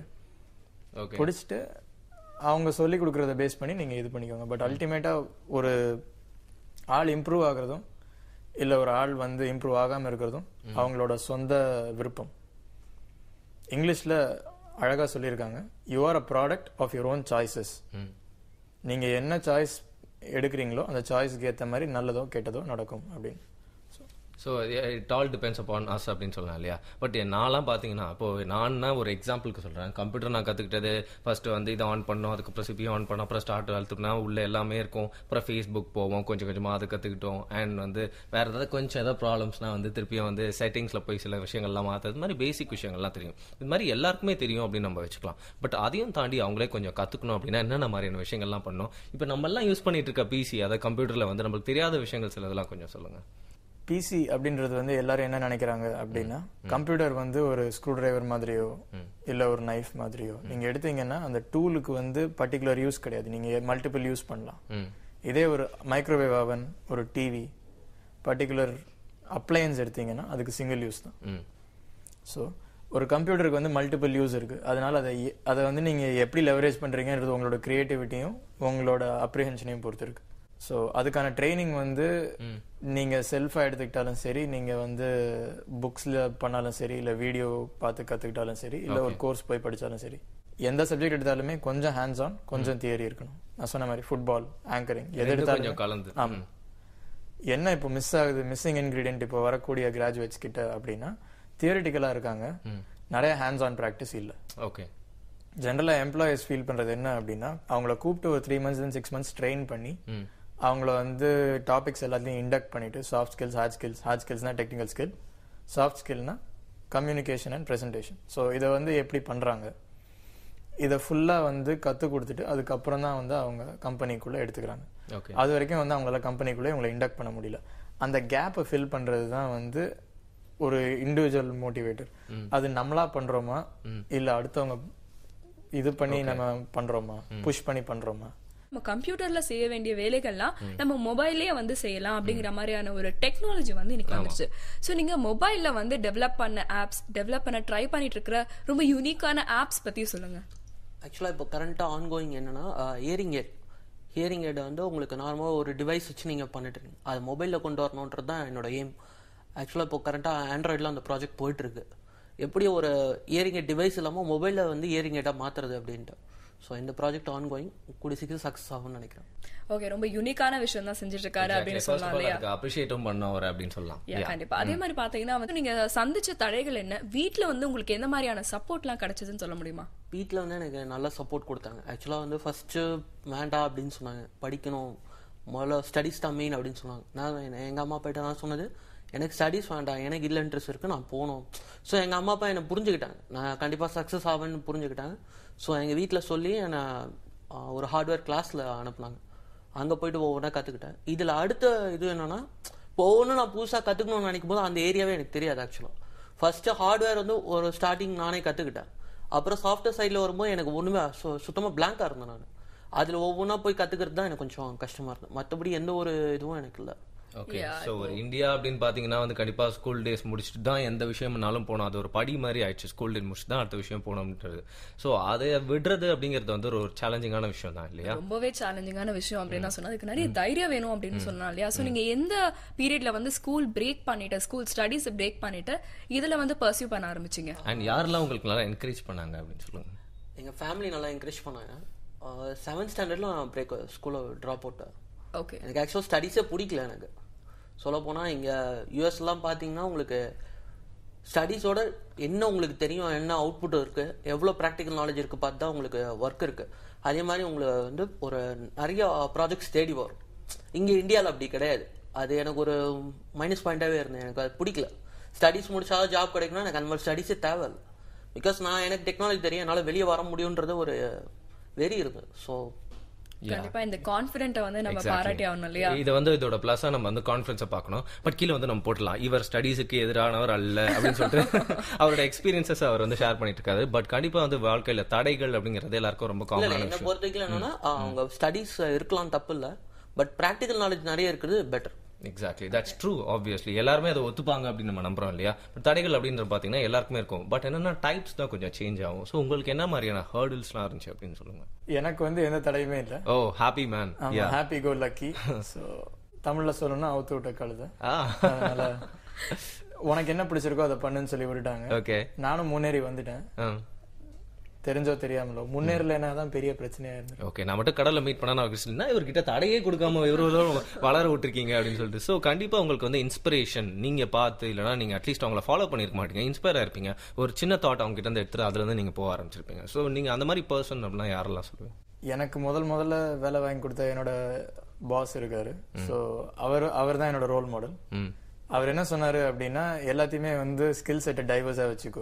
ஓகே பிடிச்சிட்டு அவங்க சொல்லி கொடுக்குறத பேஸ் பண்ணி நீங்கள் இது பண்ணிக்கோங்க பட் அல்டிமேட்டாக ஒரு ஆள் இம்ப்ரூவ் ஆகுறதும் இல்லை ஒரு ஆள் வந்து இம்ப்ரூவ் ஆகாமல் இருக்கிறதும் அவங்களோட சொந்த விருப்பம் இங்கிலீஷில் அழகாக சொல்லியிருக்காங்க you are a product of your own choices hmm நீங்கள் என்ன சாய்ஸ் எடுக்கிறீங்களோ அந்த சாய்ஸ்க்கு ஏற்ற மாதிரி நல்லதோ கெட்டதோ நடக்கும் அப்படின்னு so it all depends upon us அப்படின்னு சொல்லலாம் இல்லையா பட் நான்லாம் பார்த்தீங்கன்னா இப்போ நான் ஒரு எக்ஸாம்பிளுக்கு சொல்கிறேன் கம்ப்யூட்டர் நான் கற்றுக்கிட்டது ஃபர்ஸ்ட் வந்து இதை ஆன் பண்ணோம் அதுக்கப்புறம் சிபி ஆன் பண்ணோம் அப்புறம் ஸ்டார்ட் அழுத்துனா உள்ள எல்லாமே இருக்கும் அப்புறம் ஃபேஸ்புக் போவோம் கொஞ்சம் கொஞ்சமாக அதை கற்றுக்கிட்டோம் அண்ட் வந்து வேற ஏதாவது கொஞ்சம் ஏதாவது ப்ராப்ளம்ஸ்னா வந்து திருப்பியும் வந்து செட்டிங்ஸில் போய் சில விஷயங்கள்லாம் மாற்றுறது இது மாதிரி பேசிக் விஷயங்கள்லாம் தெரியும் இது மாதிரி எல்லாருக்குமே தெரியும் அப்படின்னு நம்ம வச்சுக்கலாம் பட் அதையும் தாண்டி அவங்களே கொஞ்சம் கற்றுக்கணும் அப்படின்னா என்னென்ன மாதிரியான விஷயங்கள்லாம் பண்ணணும் இப்போ நம்ம எல்லாம் யூஸ் பண்ணிட்டு இருக்க பிசி அதை கம்ப்யூட்டரில் வந்து நம்மளுக்கு தெரியாத விஷயங்கள் சிலதெல்லாம் கொஞ்சம் சொல்லுங்கள் பிசி அப்படின்றது வந்து எல்லாரும் என்ன நினைக்கிறாங்க அப்படின்னா கம்ப்யூட்டர் வந்து ஒரு ஸ்க்ரூ டிரைவர் மாதிரியோ இல்ல ஒரு நைஃப் மாதிரியோ நீங்க எடுத்தீங்கன்னா அந்த டூலுக்கு வந்து பர்டிகுலர் யூஸ் கிடையாது நீங்க மல்டிபிள் யூஸ் பண்ணலாம் ம் இதே ஒரு மைக்ரோவேவ் அவன் ஒரு டிவி பர்டிகுலர் அப்ளையன்ஸ் எடுத்தீங்கன்னா அதுக்கு சிங்கிள் யூஸ் தான் ம் ஸோ ஒரு கம்ப்யூட்டருக்கு வந்து மல்டிபிள் யூஸ் இருக்கு அதனால அதை எ- அதை வந்து நீங்க எப்படி லெவரேஜ் பண்றீங்கன்றது உங்களோட கிரியேட்டிவிட்டியும் உங்களோட அப்ரிஹென்ஷனையும் பொறுத்து இருக்கு ஸோ அதுக்கான ட்ரைனிங் வந்து நீங்க செல்ஃபா எடுத்துக்கிட்டாலும் சரி நீங்க வந்து புக்ஸ்ல பண்ணாலும் சரி இல்ல வீடியோ பார்த்து கத்துக்கிட்டாலும் சரி இல்ல ஒரு கோர்ஸ் போய் படிச்சாலும் சரி எந்த சப்ஜெக்ட் எடுத்தாலுமே கொஞ்சம் ஹேண்ட்ஸ் ஆன் கொஞ்சம் தியரி இருக்கணும் நான் சொன்ன மாதிரி ஃபுட்பால் ஆங்கரிங் எது ரெண்டும் எடுத்தாலும் கொஞ்சம் கலந்து ஆமா என்ன இப்போ மிஸ் ஆகுது மிஸ்ஸிங் இன்கிரீடியன்ட் இப்போ வரக்கூடிய கிராஜுவேட்ஸ் கிட்ட அப்படின்னா தியரிட்டிக்கலா இருக்காங்க நிறைய ஹேண்ட்ஸ் ஆன் ப்ராக்டிஸ் இல்ல ஓகே ஜென்ரலா எம்ப்ளாயர்ஸ் ஃபீல் பண்றது என்ன அப்படின்னா அவங்கள கூப்பிட்டு ஒரு three months six months train பண்ணி ம் அவங்கள வந்து டாபிக்ஸ் எல்லாத்தையும் இண்டக்ட் பண்ணிட்டு soft skills hard skills hard ஸ்கில்ஸ்னா டெக்னிக்கல் ஸ்கில் சாஃப்ட் ஸ்கில்னா கம்யூனிகேஷன் அண்ட் பிரசன்டேஷன் ஸோ இதை வந்து எப்படி பண்றாங்க இதை ஃபுல்லா வந்து கற்றுக் கொடுத்துட்டு அதுக்கப்புறம் தான் வந்து அவங்க கம்பெனிக்குள்ள எடுத்துக்கிறாங்க ஓகே அது வரைக்கும் வந்து அவங்களால கம்பெனிக்குள்ளே உங்களை இண்டக்ட் பண்ண முடியல அந்த கேப்பை ஃபில் பண்றது தான் வந்து ஒரு இண்டிவிஜுவல் மோட்டிவேட்டர் அது நம்மளா பண்றோமா இல்ல அடுத்தவங்க இது பண்ணி நம்ம பண்றோமா புஷ் பண்ணி பண்றோமா நம்ம கம்ப்யூட்டர்ல செய்ய வேண்டிய வேலைகள்லாம் நம்ம மொபைல்லயே வந்து செய்யலாம் அப்படிங்கிற மாதிரியான ஒரு டெக்னாலஜி வந்து இன்னைக்கு வந்துருச்சு சோ நீங்க மொபைல்ல வந்து டெவலப் பண்ண ஆப்ஸ் டெவலப் பண்ண ட்ரை பண்ணிட்டு இருக்கிற ரொம்ப யூனிக்கான ஆப்ஸ் பத்தி சொல்லுங்க ஆக்சுவலாக இப்போ கரண்ட்டாக ஆன்கோயிங் என்னன்னா ஹியரிங் எட் ஹியரிங் எட் வந்து உங்களுக்கு நார்மலாக ஒரு டிவைஸ் வச்சு நீங்கள் பண்ணிட்டு இருக்கீங்க அது மொபைலில் கொண்டு வரணுன்றது தான் என்னோட எய்ம் ஆக்சுவலாக இப்போ கரண்ட்டாக ஆண்ட்ராய்டில் அந்த ப்ராஜெக்ட் போயிட்டுருக்கு எப்படி ஒரு இயரிங் எட் டிவைஸ் இல்லாமல் மொபைலில் வந்து இயரிங் எட்டாக மாற்றுறது அப்படின்ட்டு ஸோ இந்த ப்ராஜெக்ட் ஆன்கோயிங் கூடி சீக்கிரம் சக்ஸஸ் ஆகும்னு நினைக்கிறேன் ஓகே ரொம்ப யூனிக்கான விஷயம் தான் செஞ்சுட்டு இருக்காரு அப்படின்னு சொல்லலாம் இல்லையா அப்ரிஷியேட்டும் பண்ணவர் அப்படின்னு சொல்லலாம் Yeah, கண்டிப்பா அதே மாதிரி பாத்தீங்கன்னா வந்து நீங்க சந்திச்ச தடைகள் என்ன வீட்ல வந்து உங்களுக்கு எந்த மாதிரியான சப்போர்ட்லாம் கிடைச்சதுன்னு சொல்ல முடியுமா வீட்டில் வந்து எனக்கு நல்ல சப்போர்ட் கொடுத்தாங்க ஆக்சுவலாக வந்து ஃபஸ்ட்டு வேண்டாம் அப்படின்னு சொன்னாங்க படிக்கணும் முதல்ல ஸ்டடீஸ் தான் மெயின் அப்படின்னு சொன்னாங்க நான் எங்கள் அம்மா அப்பாட்ட நான் சொன்னது எனக்கு ஸ்டடீஸ் வேண்டாம் எனக்கு இல்லை இன்ட்ரெஸ்ட் இருக்குது நான் போகணும் ஸோ எங்கள் அம்மா அப்பா என்னை புரிஞ்சுக்கிட்டாங்க நான் கண்டிப்பாக சக்ஸஸ் ஆவேன்னு புரிஞ்சுக்கிட்டாங்க ஸோ எங்கள் வீட்டில் சொல்லி என்னை ஆ, ஒரு ஹார்ட்வேர் கிளாஸில் அனுப்புனாங்க அங்கே போயிட்டு ஒவ்வொன்றா கற்றுக்கிட்டேன் இதில் அடுத்த இது என்னன்னா இப்போ ஒவ்வொன்றும் நான் புதுசாக கற்றுக்கணும்னு நினைக்கும் போது அந்த ஏரியாவே எனக்கு தெரியாது ஆக்சுவலாக ஃபர்ஸ்ட் ஹார்ட்வேர் வந்து ஒரு ஸ்டார்டிங் நானே கற்றுக்கிட்டேன் அப்புறம் சாஃப்ட்வேர் சைடில் வரும்போது எனக்கு ஒன்றுமே சு சுத்தமாக பிளாங்காக இருந்தேன் நான் அதில் ஒவ்வொன்றா போய் கற்றுக்கிறது தான் எனக்கு கொஞ்சம் கஷ்டமாக இருந்தது மற்றபடி எந்த ஒரு இதுவும் எனக்கு இல்லை ஓகே சோ ஒரு இந்தியா அப்படின்னு பாத்தீங்கன்னா வந்து கண்டிப்பா ஸ்கூல் டேஸ் முடிச்சுட்டு தான் எந்த விஷயம்னாலும் போகணும் அது ஒரு படி மாதிரி ஆயிடுச்சு ஸ்கூல் டே முடிச்சுட்டு தான் அடுத்த விஷயம் போகணும்ன்றது சோ அதை விடுறது அப்படிங்கிறது வந்து ஒரு சேலஞ்சிங்கான விஷயம் தான் இல்லையா ரொம்பவே சேலஞ்சிங்கான விஷயம் அப்படின்னு சொன்னா அதுக்கு நிறைய தைரியம் வேணும் அப்படின்னு சொன்னா இல்லையா சோ நீங்க எந்த பீரியட்ல வந்து ஸ்கூல் பிரேக் பண்ணிட்டு ஸ்கூல் ஸ்டடீஸ் பிரேக் பண்ணிட்டு இதுல வந்து பர்சியூ பண்ண ஆரம்பிச்சீங்க அண்ட் யாரெல்லாம் உங்களுக்கு நல்லா என்கரேஜ் பண்ணாங்க அப்படின்னு சொல்லுங்க எங்கள் ஃபேமிலி நல்லா என்கரேஜ் பண்ணாங்க செவன்த் ஸ்டாண்டர்டில் நான் பிரேக் ஸ்கூலை ட்ராப் அவுட்டேன் ஓகே எனக்கு ஆக்சுவலாக ஸ்டடீஸே பிடிக்கல எனக்கு சொல்ல போனால் இங்கே யூஎஸ்லாம் பார்த்தீங்கன்னா உங்களுக்கு ஸ்டடீஸோட என்ன உங்களுக்கு தெரியும் என்ன அவுட்புட் இருக்குது எவ்வளோ ப்ராக்டிக்கல் நாலேஜ் இருக்குது பார்த்து தான் உங்களுக்கு ஒர்க் இருக்குது அதே மாதிரி உங்களுக்கு வந்து ஒரு நிறைய ப்ராஜெக்ட்ஸ் தேடி வரும் இங்கே இந்தியாவில் அப்படி கிடையாது அது எனக்கு ஒரு மைனஸ் பாயிண்டாகவே இருந்தது எனக்கு அது பிடிக்கல ஸ்டடீஸ் முடிச்சாலும் ஜாப் கிடைக்கணும் எனக்கு அந்த மாதிரி ஸ்டடீஸே தேவையில்லை பிகாஸ் நான் எனக்கு டெக்னாலஜி தெரியும் என்னால் வெளியே வர முடியுன்றது ஒரு வெறி இருக்கு ஸோ கண்டிப்பா இந்த கான்பிடென்ட்டை வந்து நம்ம பாராட்டி ஆகணும் இல்லையா இதை வந்து இதோட பிளஸா நம்ம வந்து கான்ஃபரன்ஸை பார்க்கணும் பட் கீழே வந்து நம்ம போட்டலாம் இவர் ஸ்டடீஸுக்கு எதிரானவர் அல்ல அப்படின்னு சொல்லிட்டு அவரோட எக்ஸ்பீரியன்சஸ் அவர் வந்து ஷேர் பண்ணிட்டு இருக்காரு பட் கண்டிப்பா வந்து வாழ்க்கையில தடைகள் அப்படிங்கிறது எல்லாருக்கும் ரொம்ப இல்ல காமனான என்ன விஷயம் பொறுத்த வரைக்கும் என்னன்னா அவங்க ஸ்டடீஸ் இருக்கலாம் தப்பு இல்ல பட் ப்ராக்டிக்கல் நாலேஜ் நிறைய இருக்குது better exactly that's true obviously எல்லாருமே அதை ஒத்துப்பாங்க அப்படின்னு நம்ம நம்புறோம் இல்லையா பட் தடைகள் அப்படின்றது பாத்தீங்கன்னா எல்லாருக்குமே இருக்கும் பட் என்னன்னா டைப்ஸ் தான் கொஞ்சம் சேஞ்ச் ஆகும் ஸோ உங்களுக்கு என்ன மாதிரியான ஹர்டில்ஸ்லாம் இருந்துச்சு அப்படின்னு சொல்லுங்க எனக்கு வந்து எந்த தடையுமே இல்லை ஓ ஹாப்பி மேன் ஆமா ஹாப்பி கோ லக்கி ஸோ தமிழ்ல சொல்லணும்னா அவுத்து விட்ட கழுத ஆ அதனால உனக்கு என்ன பிடிச்சிருக்கோ அதை பண்ணுன்னு சொல்லி விட்டுட்டாங்க ஓகே நானும் முன்னேறி வந்துட்டேன் தெரிஞ்சோ தெரியாமலோ முன்னேறலைன்னா தான் பெரிய பிரச்சனையா இருந்தது ஓகே நான் மட்டும் கடல்ல மீட் பண்ணா நான் கிறிஸ்டினா இவர்கிட்ட தடையே கொடுக்காம இவரும் வளர விட்டுருக்கீங்க அப்படின்னு சொல்லிட்டு ஸோ கண்டிப்பா உங்களுக்கு வந்து இன்ஸ்பிரேஷன் நீங்க பார்த்து இல்லைனா நீங்க அட்லீஸ்ட் அவங்கள ஃபாலோ பண்ணிருக்க மாட்டீங்க இன்ஸ்பயர் இருப்பீங்க ஒரு சின்ன தாட் அவங்க கிட்ட இருந்து எடுத்துட்டு அதுல இருந்து நீங்க போக ஆரம்பிச்சிருப்பீங்க ஸோ நீங்க அந்த மாதிரி பர்சன் அப்படின்னா யாரெல்லாம் சொல்லுவீங்க எனக்கு முதல் முதல்ல வேலை வாங்கி கொடுத்த என்னோட பாஸ் இருக்காரு ஸோ அவர் அவர் தான் என்னோட ரோல் மாடல் ம் அவர் என்ன சொன்னாரு அப்படின்னா எல்லாத்தையுமே வந்து ஸ்கில் செட்டை டைவர்ஸா வச்சுக்கோ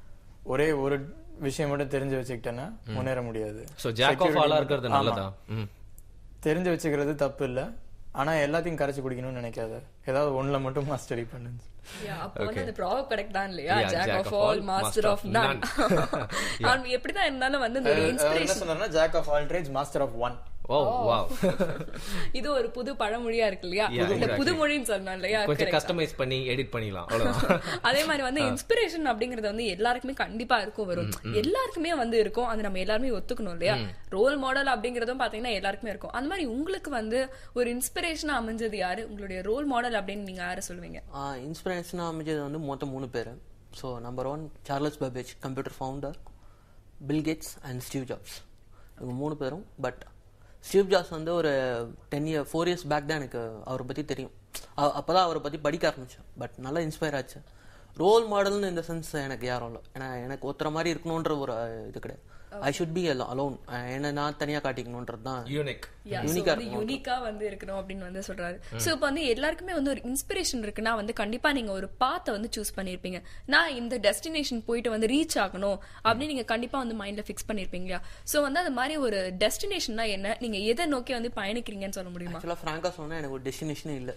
ஒரே ஒரு விஷயம் மட்டும் தெரிஞ்சு வச்சுக்கிட்டேன்னா முன்னேற முடியாது ஸோ ஜாக் ஆஃப் ஆலா இருக்கிறது நல்லதா ம் தெரிஞ்சு வச்சுக்கிறது தப்பு இல்ல ஆனா எல்லாத்தையும் கரைச்சு குடிக்கணும்னு நினைக்காத ஏதாவது ஒண்ணுல மட்டும் மாஸ்டரி பண்ணுங்க Yeah, அப்போ வந்து அந்த ப்ராப் கரெக்ட் தான் இல்லையா Yeah, jack jack of of all all, master master of of none none. அவன் எப்படிதான் இருந்தாலும் வந்து இந்த ஒரு அவர் என்ன இன்ஸ்பிரேஷன் சொன்னாருன்னா jack of all trades master of one oh wow இது ஒரு புது பழமொழியா இருக்கு இல்லையா Yeah, இந்த exactly. புது மொழின்னு சொன்னோம் இல்லையா கொஞ்சம் correct. கஸ்டமைஸ் பண்ணி எடிட் பண்ணிடலாம் அவ்வளவுதான் அதே மாதிரி வந்து இன்ஸ்பிரேஷன் அப்படிங்கறது வந்து எல்லாருக்குமே கண்டிப்பா இருக்கும் வரும் எல்லாருக்குமே வந்து இருக்கும் அது நம்ம எல்லாருமே ஒத்துக்கணும் இல்லையா ரோல் மாடல் அப்படிங்கறதும் பாத்தீங்கன்னா எல்லாருக்குமே இருக்கும் அந்த மாதிரி உங்களுக்கு வந்து ஒரு இன்ஸ்பிரேஷனா அமைஞ்சது யாரு உங்களுடைய ரோல் மாடல் அப்படின்னு நீங்க யாரை சொல்லுவீங்க இன்ஸ்பிரேஷனாக அமைஞ்சது வந்து மொத்தம் மூணு பேர் so number one Charles Babbage computer founder Bill Gates and Steve Jobs இவங்க மூணு பேரும் பட் ஸ்டீவ் ஜாப்ஸ் வந்து ஒரு ten year four years back தான் எனக்கு அவரை பற்றி தெரியும் அப்போ தான் அவரை பற்றி படிக்க ஆரம்பித்தேன் பட் நல்லா இன்ஸ்பயர் ஆச்சு ரோல் மாடல்னு இந்த சென்ஸ் எனக்கு யாரும் இல்லை ஏன்னா எனக்கு ஒருத்தர மாதிரி இருக்கணுன்ற ஒரு இது கிடையாது ஐ ஷுட் பி அலோன் என்ன நான் தனியாக காட்டிக்கணுன்றது தான் யூனிக் Unique-ஆ வந்து யூனிக்கா வந்து இருக்கணும் அப்படின்னு வந்து சொல்றாரு சோ இப்போ வந்து எல்லாருக்குமே வந்து ஒரு இன்ஸ்பிரேஷன் இருக்குன்னா வந்து கண்டிப்பா நீங்க ஒரு பாத்தை வந்து சூஸ் பண்ணிருப்பீங்க நான் இந்த டெஸ்டினேஷன் போயிட்டு வந்து ரீச் ஆகணும் அப்படின்னு நீங்க கண்டிப்பா வந்து மைண்ட்ல ஃபிக்ஸ் பண்ணிருப்பீங்க இல்லையா சோ வந்து அது மாதிரி ஒரு டெஸ்டினேஷன்னா என்ன நீங்க எதை நோக்கி வந்து பயணிக்கிறீங்கன்னு சொல்ல முடியுமா ஆக்சுவலாக ஃப்ராங்காக சொன்னால் எனக்கு ஒரு டெஸ்டினேஷனே இல்லை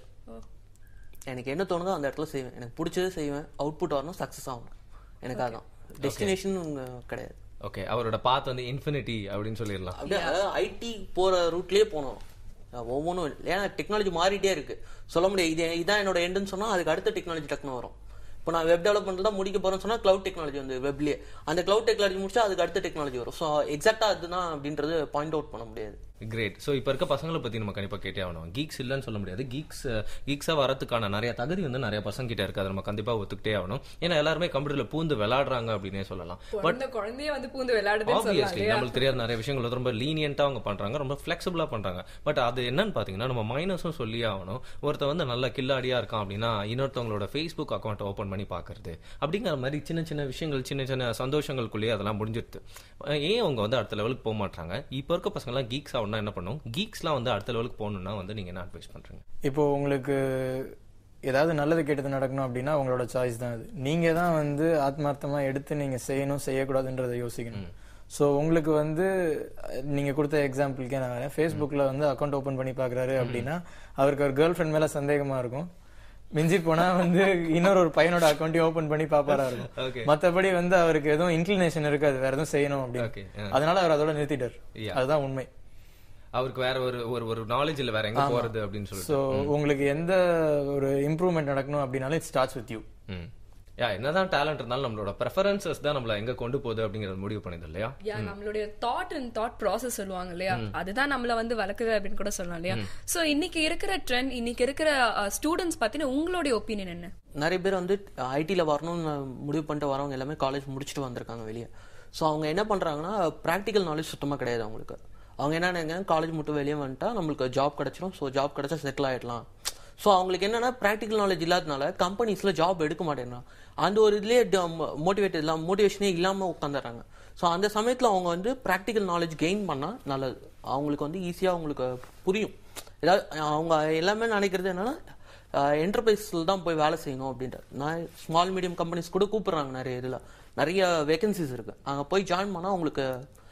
எனக்கு என்ன தோணுதோ அந்த இடத்துல செய்வேன் எனக்கு பிடிச்சது செய்வேன் அவுட்புட் வரணும் சக்ஸஸ் ஆகணும் எனக்கு அதான் டெஸ்டினேஷன் கிடையாது ஓகே அவரோட பாத் வந்து இன்ஃபினிட்டி அப்படின்னு சொல்லிடலாம் அப்படியே ஐடி போற ரூட்லயே போனோம் ஒவ்வொன்றும் ஏன்னா டெக்னாலஜி மாறிட்டே இருக்கு சொல்ல முடியாது இது இதான் என்னோட எண்டுன்னு சொன்னா அதுக்கு அடுத்த டெக்னாலஜி டக்குன்னு வரும் இப்போ நான் வெப் டெவலப்மெண்ட் தான் முடிக்க போறேன்னு சொன்னா கிளவுட் டெக்னாலஜி வந்து வெப்லயே அந்த கிளவுட் டெக்னாலஜி முடிச்சா அதுக்கு அடுத்த டெக்னாலஜி வரும் ஸோ எக்ஸாக்டா அதுதான் அப்படின்றது பாயிண்ட் அவுட் பண்ண முடியாது கிரேட் ஸோ இப்போ இருக்க பசங்களை பத்தி நம்ம கண்டிப்பா கேட்டே ஆகணும் கீக்ஸ் இல்லைன்னு சொல்ல முடியாது கீக்ஸ் கீக்ஸா வரதுக்கான நிறைய தகுதி வந்து நிறைய பசங்க கிட்ட இருக்கு அதை நம்ம கண்டிப்பா ஒத்துக்கிட்டே ஆகணும் ஏன்னா எல்லாருமே கம்ப்யூட்டர்ல பூந்து விளையாடுறாங்க அப்படின்னே சொல்லலாம் பிறந்த குழந்தைய வந்து பூந்து விளையாடுதுன்னு சொல்லலாம் ஆப்வியஸ்லி நம்மளுக்கு தெரியாத நிறைய விஷயங்கள் வந்து ரொம்ப லீனியண்டா அவங்க பண்றாங்க ரொம்ப ஃபிளெக்சிபிளா பண்றாங்க பட் அது என்னன்னு பாத்தீங்கன்னா நம்ம மைனஸும் சொல்லியே ஆகணும் ஒருத்தர் வந்து நல்ல கில்லாடியா இருக்கான் அப்படின்னா இன்னொருத்தவங்களோட ஃபேஸ்புக் அக்கௌண்ட் ஓபன் பண்ணி பாக்குறது அப்படிங்கிற மாதிரி சின்ன சின்ன விஷயங்கள் சின்ன சின்ன சந்தோஷங்களுக்குள்ளேயே அதெல்லாம் முடிஞ்சிருது அஹ் ஏன் அவங்க வந்து அடுத்த லெவலுக்கு போக மாட்டாங்க இப்போ இருக்க பசங்க எல்லாம் கீக்ஸ் ஆகணும்னா என்ன பண்ணும் கீக்ஸ்லாம் வந்து அடுத்த லெவலுக்கு போகணும்னா வந்து நீங்க என்ன அட்வைஸ் பண்றீங்க இப்போ உங்களுக்கு ஏதாவது நல்லது கெட்டது நடக்கணும் அப்படின்னா உங்களோட சாய்ஸ் தான் அது நீங்க தான் வந்து ஆத்மார்த்தமா எடுத்து நீங்க செய்யணும் செய்யக்கூடாதுன்றதை யோசிக்கணும் ஸோ உங்களுக்கு வந்து அஹ், நீங்க கொடுத்த எக்ஸாம்பிளுக்கே நான் வரேன் ஃபேஸ்புக்கில் வந்து அக்கௌண்ட் ஓப்பன் பண்ணி பார்க்குறாரு அப்படின்னா அவருக்கு ஒரு கேர்ள் ஃப்ரெண்ட் மேல சந்தேகமா இருக்கும் மிஞ்சி போனா வந்து இன்னொரு ஒரு பையனோட அக்கௌண்ட்டையும் ஓபன் பண்ணி பாப்பாரா Okay. இருக்கும் மத்தபடி வந்து அவருக்கு எதுவும் இன்க்ளினேஷன் இருக்காது வேற எதுவும் செய்யணும் Okay, அப்படின்னு அதனால அவர் அதோட நிறுத்திட்டார் Yeah. அதுதான் உண்மை அவருக்கு வேற ஒரு ஒரு ஒரு நாலேஜ் இல்ல வேற எங்க போறது அப்படின்னு சொல்லிட்டு ஸோ உங்களுக்கு எந்த ஒரு இம்ப்ரூவ்மெண்ட் நடக்கணும் அப்படின்னாலும் இட் ஸ்டார்ட்ஸ் வித் யூ ம் யா என்னதான் டேலண்ட் இருந்தாலும் நம்மளோட ப்ரெஃபரன்சஸ் தான் நம்மள எங்க கொண்டு போகுது அப்படிங்கறது முடிவு பண்ணுது இல்லையா யா நம்மளுடைய தாட் அண்ட் தாட் ப்ராசஸ் சொல்லுவாங்க இல்லையா அதுதான் நம்மள வந்து வளர்க்குது அப்படின்னு கூட சொல்லலாம் இல்லையா சோ இன்னைக்கு இருக்கிற ட்ரெண்ட் இன்னைக்கு இருக்கிற ஸ்டூடெண்ட்ஸ் பத்தின உங்களுடைய ஒப்பீனியன் என்ன நிறைய பேர் வந்து ஐடியில் வரணும்னு முடிவு பண்ணிட்டு வரவங்க எல்லாமே காலேஜ் முடிச்சுட்டு வந்திருக்காங்க வெளியே ஸோ அவங்க என்ன பண்ணுறாங்கன்னா ப்ராக்டிக்கல் நாலேஜ் சுத்தமாக கிடையாது அவங்களுக்கு அவங்க என்ன நினைக்கிறாங்க காலேஜ் மட்டும் வெளியே வந்துட்டா நம்மளுக்கு ஜாப் கிடைச்சிரும் ஸோ ஜாப் கிடைச்சா செட்டில் ஆயிடலாம் ஸோ அவங்களுக்கு என்னன்னா ப்ராக்டிக்கல் நாலேஜ் இல்லாதனால கம்பெனிஸில் ஜாப் எடுக்க மாட்டேங்கிறாங்க அந்த ஒரு இதுலேயே மோட்டிவேட் இல்லாம மோட்டிவேஷனே இல்லாமல் உட்காந்துறாங்க ஸோ அந்த சமயத்தில் அவங்க வந்து ப்ராக்டிக்கல் நாலேஜ் கெயின் பண்ணால் நல்லது அவங்களுக்கு வந்து ஈஸியாக அவங்களுக்கு புரியும் ஏதாவது அவங்க எல்லாமே நினைக்கிறது என்னன்னா என்டர்பிரைஸில் தான் போய் வேலை செய்யணும் அப்படின்ட்டு நான் ஸ்மால் மீடியம் கம்பெனிஸ் கூட கூப்பிடுறாங்க நிறைய இதில் நிறைய வேகன்சிஸ் இருக்கு அங்கே போய் ஜாயின் பண்ணால் உங்களுக்கு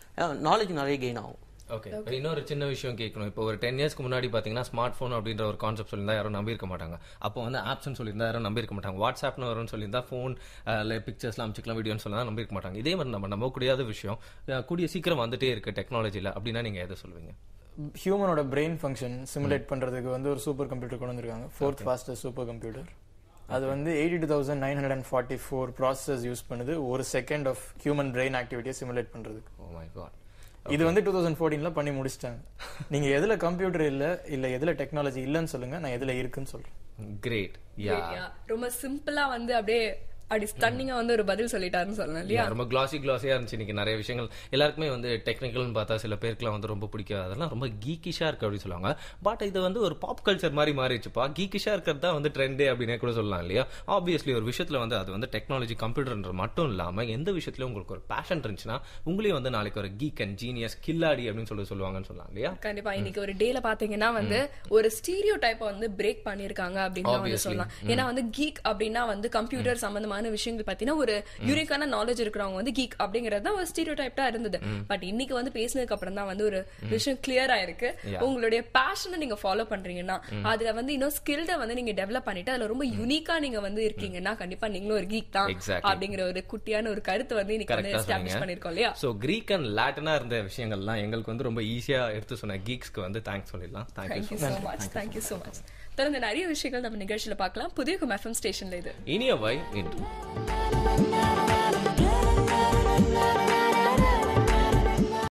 நாலேஜ் நிறைய கெயின் ஆகும் ஓகே இன்னொரு சின்ன விஷயம் கேட்கணும் இப்போ ஒரு டென் இயர்ஸ்க்கு முன்னாடி பாத்தீங்கன்னா ஸ்மார்ட் ஃபோன் அப்படின்ற ஒரு கான்செப்ட் சொல்லியிருந்தா யாரும் நம்பியிருக்க மாட்டாங்க அப்போ வந்து ஆப்ஸ்னு சொல்லியிருந்தா யாரும் நம்பியிருக்க மாட்டாங்க வாட்ஸ்அப்னு வரும்னு சொல்லியிருந்தா ஃபோன் பிக்சர்ஸ்லாம் அமைச்சிக்கலாம் வீடியோன்னு சொல்லி நம்பியிருக்க மாட்டாங்க இதே மாதிரி நம்ம நம்ப முடியாத விஷயம் அஹ், கூடிய சீக்கிரம் வந்துட்டே இருக்கு டெக்னாலஜியில் அப்படின்னா நீங்க எதை சொல்லுவீங்க ஹியூமனோட பிரெயின் ஃபங்க்ஷன் சிமுலேட் பண்றதுக்கு வந்து ஒரு சூப்பர் கம்ப்யூட்டர் கொண்டு வந்திருக்காங்க ஃபோர்த் ஃபாஸ்டஸ்ட் சூப்பர் கம்ப்யூட்டர் அது வந்து eighty two thousand nine hundred and forty four processors use பண்ணுது ஒரு செகண்ட் ஆஃப் ஹியூமன் பிரெயின் ஆக்டிவிட்டியை சிமுலேட் பண்றதுக்கு ஓ மை காட் இது வந்து டூ தௌசண்ட் ஃபோர்டீன்ல பண்ணி முடிச்சிட்டாங்க நீங்க எதுல கம்ப்யூட்டர் இல்ல இல்ல எதுல டெக்னாலஜி இல்லைன்னு சொல்லுங்க நான் எதுல இருக்குன்னு சொல்றேன் கிரேட் யா Yeah. ரொம்ப சிம்பிளா வந்து அப்படியே அப்படி ஸ்டன்னிங்கா வந்து ஒரு பதில் சொல்லிட்டாருன்னு சொல்லலாம் இல்லையா ரொம்ப கிளாசி கிளாஸியா இருந்துச்சு இன்னைக்கு நிறைய விஷயங்கள் எல்லாருக்குமே வந்து டெக்னிக்கல்னு பார்த்தா சில பேருக்குலாம் வந்து ரொம்ப பிடிக்காது அதெல்லாம் ரொம்ப கீக்கிஷா இருக்கு அப்படின்னு சொல்லுவாங்க பட் இது வந்து ஒரு பாப் கல்ச்சர் மாதிரி மாறிடுச்சுப்பா கீக்கிஷா இருக்கிறது தான் வந்து ட்ரெண்டே அப்படின்னே கூட சொல்லலாம் இல்லையா ஆப்வியஸ்லி ஒரு விஷயத்துல வந்து அது வந்து டெக்னாலஜி கம்ப்யூட்டர்ன்ற மட்டும் இல்லாம எந்த விஷயத்துலயும் உங்களுக்கு ஒரு பேஷன் இருந்துச்சுன்னா உங்களையும் வந்து நாளைக்கு ஒரு கீக் அண்ட் ஜீனியஸ் கில்லாடி அப்படின்னு சொல்லி சொல்லுவாங்கன்னு சொல்லலாம் இல்லையா கண்டிப்பா இன்னைக்கு ஒரு டேல பாத்தீங்கன்னா வந்து ஒரு ஸ்டீரியோ டைப்பை வந்து பிரேக் பண்ணிருக்காங்க அப்படின்னு தான் வந்து Obviously. சொல்லலாம் ஏன்னா வந்து கீக் அப்படின்னா வந்து கம்ப்யூட்டர் சம்பந்தமான சம்பந்தமான விஷயங்கள் பத்தின ஒரு யூனிக்கான நாலேஜ் இருக்கிறவங்க வந்து கீக் அப்படிங்கறது தான் ஒரு ஸ்டீரியோ டைப்டா இருந்தது பட் இன்னைக்கு வந்து பேசினதுக்கு அப்புறம் தான் வந்து ஒரு விஷயம் கிளியர் ஆயிருக்கு உங்களுடைய பேஷனை நீங்க ஃபாலோ பண்றீங்கன்னா அதுல வந்து இன்னும் ஸ்கில்ட வந்து நீங்க டெவலப் பண்ணிட்டு அதுல ரொம்ப யூனிக்கா நீங்க வந்து இருக்கீங்கன்னா கண்டிப்பா நீங்களும் ஒரு கீக் தான் Exactly. அப்படிங்கிற ஒரு குட்டியான ஒரு கருத்து வந்து இன்னைக்கு வந்து கரெக்டா எஸ்டாப்ளிஷ் பண்ணிருக்கோம் இல்லையா ஸோ கிரீக் அண்ட் லாட்டினா இருந்த விஷயங்கள்லாம் எங்களுக்கு வந்து ரொம்ப ஈஸியா எடுத்து சொன்ன கீக்ஸ்க்கு வந்து தேங்க்ஸ் சொல்லிடலாம் thank you thank you so much thank you so much தொடர்ந்து நிறைய விஷயங்கள் நம்ம நிகழ்ச்சியில பார்க்கலாம் புதிய எஃப்எம் ஸ்டேஷன்ல இது இனிய வை இன்று